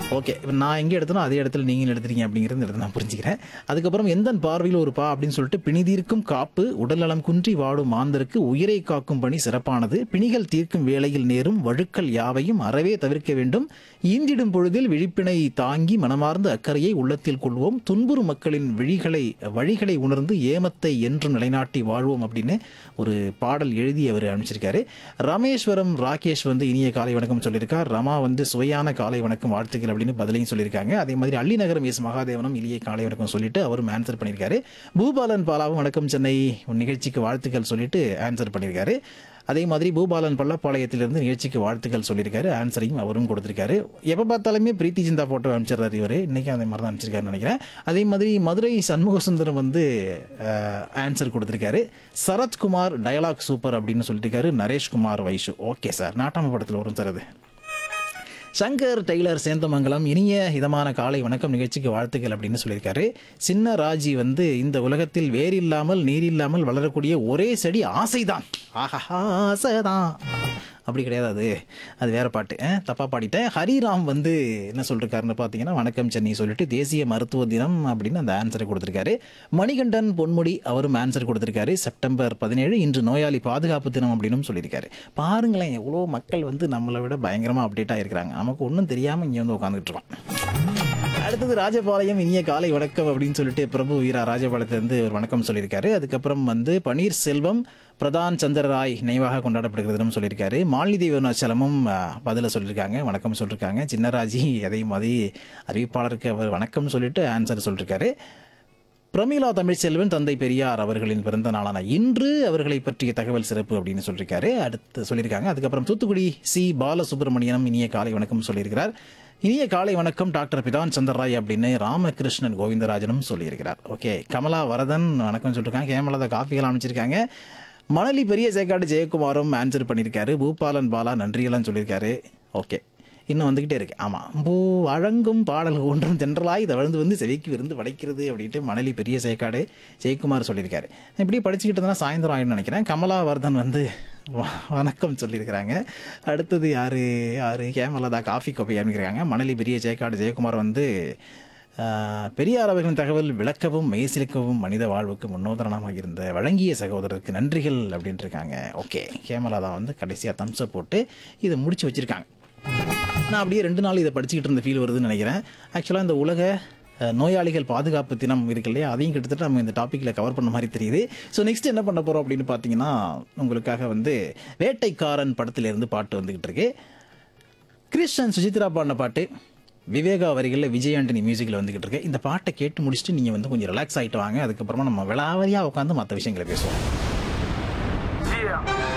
Okay இப்போ நான் எங்கே எடுத்தனோ அதே இடத்துல நீங்கள் எடுத்துறீங்க அப்படிங்கிறது இந்த இடத்துல நான் புரிஞ்சுக்கிறேன் அதுக்கப்புறம் எந்த பார்வையில் ஒரு பா அப்படின்னு சொல்லிட்டு பிணிதீர்க்கும் காப்பு உடல்நலம் குன்றி வாடும் மாந்தருக்கு உயிரை காக்கும் பணி சிறப்பானது பிணிகள் தீர்க்கும் வேளையில் நேரும் வழுக்கல் யாவையும் அறவே தவிர்க்க வேண்டும் ஈந்திடும் பொழுதில் விழிப்பினை தாங்கி மனமார்ந்த அக்கறையை உள்ளத்தில் கொள்வோம் துன்புறும் மக்களின் விழிகளை வழிகளை உணர்ந்து ஏமத்தை என்றும் நிலைநாட்டி வாழ்வோம் அப்படின்னு ஒரு பாடல் எழுதி அவர் அனுப்பிச்சிருக்காரு ராமேஸ்வரம் ராகேஷ் வந்து இனிய காலை வணக்கம் சொல்லியிருக்கார் ரமா வந்து சுவையான காலை வணக்கம் வாழ்த்துக்கள் அப்படின்னு பதிலையும் சொல்லியிருக்காங்க அதே மாதிரி அள்ளிநகரம் எஸ் மகாதேவனும் இனிய காலை வணக்கம் சொல்லிட்டு அவரும் ஆன்சர் பண்ணியிருக்காரு பூபாலன் பாலாவும் வணக்கம் சென்னை உன் நிகழ்ச்சிக்கு வாழ்த்துக்கள் சொல்லிட்டு ஆன்சர் பண்ணியிருக்காரு அதே மாதிரி பூபாலன் பள்ளப்பாளையத்திலிருந்து நிகழ்ச்சிக்கு வாழ்த்துக்கள் சொல்லியிருக்காரு ஆன்சரையும் அவரும் கொடுத்திருக்காரு எப்போ பார்த்தாலுமே பிரீத்தி சிந்தா போட்டோ அனுப்பிச்சிடுறாரு இவர் இன்னைக்கு அதே மாதிரி தான் அனுப்பிச்சிருக்காருன்னு நினைக்கிறேன் அதே மாதிரி மதுரை சண்முக சுந்தரம் வந்து ஆன்சர் கொடுத்திருக்காரு சரத்குமார் டயலாக் சூப்பர் அப்படின்னு சொல்லியிருக்காரு நரேஷ்குமார் வைஷு ஓகே சார் நாட்டாம படத்தில் வரும் சார் அது சங்கர் டெய்லர் சேந்தமங்கலம் இனிய இதமான காலை வணக்கம் நிகழ்ச்சிக்கு வாழ்த்துக்கள் அப்படின்னு சொல்லியிருக்காரு சின்ன ராஜி வந்து இந்த உலகத்தில் வேர் இல்லாமல் நீர் இல்லாமல் வளரக்கூடிய ஒரே செடி ஆசைதான் ஆஹா ஆசைதான் அப்படி கிடையாது அது அது வேற பாட்டு அஹ், தப்பா பாடிட்டேன் ஹரிராம் வந்து என்ன சொல்லிருக்காருன்னு பார்த்தீங்கன்னா வணக்கம் சென்னை சொல்லிட்டு தேசிய மருத்துவ தினம் அப்படின்னு அந்த ஆன்சரை கொடுத்திருக்காரு மணிகண்டன் பொன்முடி அவரும் ஆன்சர் கொடுத்திருக்காரு செப்டம்பர் பதினேழு இன்று நோயாளி பாதுகாப்பு தினம் அப்படின்னு சொல்லியிருக்காரு பாருங்களேன் எவ்வளோ மக்கள் வந்து நம்மளை விட பயங்கரமாக அப்டேட் ஆகிருக்கிறாங்க நமக்கு ஒன்றும் தெரியாமல் இங்கே வந்து உட்காந்துட்டு இருக்கோம் அடுத்தது ராஜபாளையம் இனிய காலை வணக்கம் அப்படின்னு சொல்லிட்டு பிரபு வீரா ராஜபாளையத்திலிருந்து ஒரு வணக்கம் சொல்லியிருக்காரு அதுக்கப்புறம் வந்து பன்னீர் செல்வம் பிரதான் சந்திரராய் நினைவாக கொண்டாடப்படுகிறதுன்னு சொல்லியிருக்காரு மாலினி தேவனாச்சலமும் பதில சொல்லியிருக்காங்க வணக்கம் சொல்லியிருக்காங்க சின்னராஜி அதே மாதிரி அறிவிப்பாளருக்கு அவர் வணக்கம் சொல்லிட்டு ஆன்சர் சொல்லியிருக்காரு பிரமிளா தமிழ்ச்செல்வன் தந்தை பெரியார் அவர்களின் பிறந்த நாளான இன்று அவர்களை பற்றிய தகவல் சிறப்பு அப்படின்னு சொல்லியிருக்காரு அடுத்து சொல்லியிருக்காங்க அதுக்கப்புறம் தூத்துக்குடி சி பாலசுப்ரமணியனும் இனிய காலை வணக்கம் சொல்லியிருக்கிறார் இனிய காலை வணக்கம் டாக்டர் பிதான் சந்திரராய் அப்படின்னு ராமகிருஷ்ணன் கோவிந்தராஜனும் சொல்லியிருக்கிறார் ஓகே கமலா வரதன் வணக்கம் சொல்லியிருக்காங்க ஹேமலதா காப்பிகள் அமைச்சிருக்காங்க மணலி பெரிய சேக்காடு ஜெயக்குமாரும் ஆன்சர் பண்ணியிருக்காரு பூபாலன் பாலா நன்றியெல்லாம் சொல்லியிருக்காரு ஓகே இன்னும் வந்துக்கிட்டே இருக்கு ஆமாம் பூ வழங்கும் பாடல் ஒன்றும் தென்றலாய் தவழ்ந்து வந்து செவிக்கு விருந்து படைக்கிறது அப்படின்ட்டு மணலி பெரிய சேக்காடு ஜெயக்குமார் சொல்லியிருக்காரு இப்படி படிச்சுக்கிட்டு இருந்தால் சாயந்தரம் ஆயிடும்னு நினைக்கிறேன் கமலா வர்தன் வந்து வ- வணக்கம் சொல்லியிருக்கிறாங்க அடுத்தது யார் யார் ஹேமலதா காஃபி கோப்பை அமைக்கிறாங்க மணலி பெரிய சேக்காடு ஜெயக்குமார் வந்து ஆஹ், பெரியார் அவர்களின் தகவல் விளக்கவும் மெய்சிலிக்கவும் மனித வாழ்வுக்கு முன்னோதரணமாக இருந்த வழங்கிய சகோதரருக்கு நன்றிகள் அப்படின்ட்டு இருக்காங்க ஓகே ஹேமலதா வந்து கடைசியாக தம்ஸ்அப் போட்டு இதை முடிச்சு வச்சிருக்காங்க நான் அப்படியே ரெண்டு நாள் இதை படிச்சுக்கிட்டு இருந்த ஃபீல் வருதுன்னு நினைக்கிறேன் ஆக்சுவலாக இந்த உலக அஹ், நோயாளிகள் பாதுகாப்பு தினம் இருக்கு இல்லையா அதையும் கிட்டத்தட்ட நம்ம இந்த டாப்பிக்கில் கவர் பண்ண மாதிரி தெரியுது ஸோ நெக்ஸ்ட் என்ன பண்ண போகிறோம் அப்படின்னு பார்த்தீங்கன்னா உங்களுக்காக வந்து வேட்டைக்காரன் படத்திலிருந்து பாட்டு வந்துக்கிட்டு இருக்கு கிறிஸ்டன் சுஜித்ரா பாடின பாட்டு விவேகா வரிகளில் விஜய் ஆண்டனி மியூசிக்கில் வந்துக்கிட்டு இருக்கு இந்த பாட்டை கேட்டு முடிச்சுட்டு நீங்கள் வந்து கொஞ்சம் ரிலாக்ஸ் ஆகிட்டு வாங்க அதுக்கப்புறமா நம்ம விளாவரியாக உட்காந்து மற்ற விஷயங்களை பேசுவோம் Yeah.